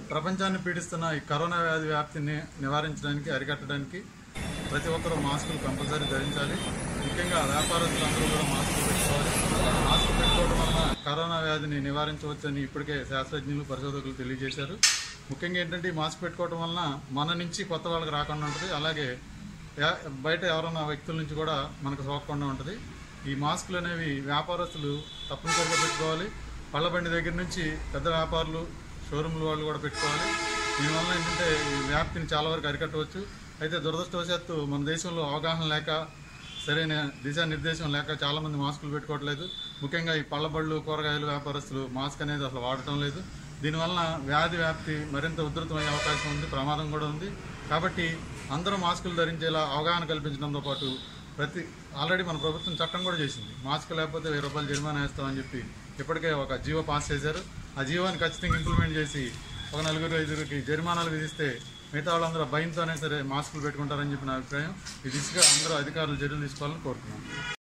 ప్రపంచాన్ని పీడిస్తున్న ఈ కరోనా వ్యాధి వ్యాప్తిని నివారించడానికి అరికట్టడానికి ప్రతి ఒక్కరూ మాస్కులు కంపల్సరీ ధరించాలి ముఖ్యంగా వ్యాపారస్తులు అందరూ కూడా మాస్కులు పెట్టుకోవాలి మాస్క్ పెట్టుకోవడం వలన కరోనా వ్యాధిని నివారించవచ్చని ఇప్పటికే శాస్త్రజ్ఞులు పరిశోధకులు తెలియజేశారు ముఖ్యంగా ఏంటంటే ఈ మాస్క్ పెట్టుకోవడం వలన మన నుంచి కొత్త వాళ్ళకి రాకుండా ఉంటుంది అలాగే యా- బయట ఎవరైనా వ్యక్తుల నుంచి కూడా మనకు సోకకుండా ఉంటుంది ఈ మాస్కులు అనేవి వ్యాపారస్తులు తప్పనిసరిగా పెట్టుకోవాలి పళ్ళ బండి దగ్గర నుంచి పెద్ద వ్యాపారులు షోరూమ్ల వాళ్ళు కూడా పెట్టుకోవాలి దీనివల్ల ఏంటంటే ఈ వ్యాప్తిని చాలా వరకు అరికట్టవచ్చు అయితే దురదృష్టవశాత్తు మన దేశంలో అవగాహన లేక సరైన దిశానిర్దేశం లేక చాలామంది మాస్కులు పెట్టుకోవట్లేదు ముఖ్యంగా ఈ పళ్ళబళ్ళు కూరగాయలు వ్యాపారస్తులు మాస్క్ అనేది అసలు వాడటం లేదు దీనివలన వ్యాధి వ్యాప్తి మరింత ఉధృతమయ్యే అవకాశం ఉంది ప్రమాదం కూడా ఉంది కాబట్టి అందరూ మాస్కులు ధరించేలా అవగాహన కల్పించడంతో పాటు ప్రతి ఆల్రెడీ మన ప్రభుత్వం చట్టం కూడా చేసింది మాస్క్ లేకపోతే వెయ్యి రూపాయలు జరిమానా వేస్తామని చెప్పి ఇప్పటికే ఒక జీవో పాస్ చేశారు ఆ జీవోని ఖచ్చితంగా ఇంప్లిమెంట్ చేసి ఒక నలుగురు ఐదుగురికి జరిమానాలు విధిస్తే మిగతా వాళ్ళందరూ భయంతోనే సరే మాస్కులు పెట్టుకుంటారని చెప్పి నా అభిప్రాయం ఈ దిశగా అందరూ అధికారులు చర్యలు తీసుకోవాలని కోరుతున్నాను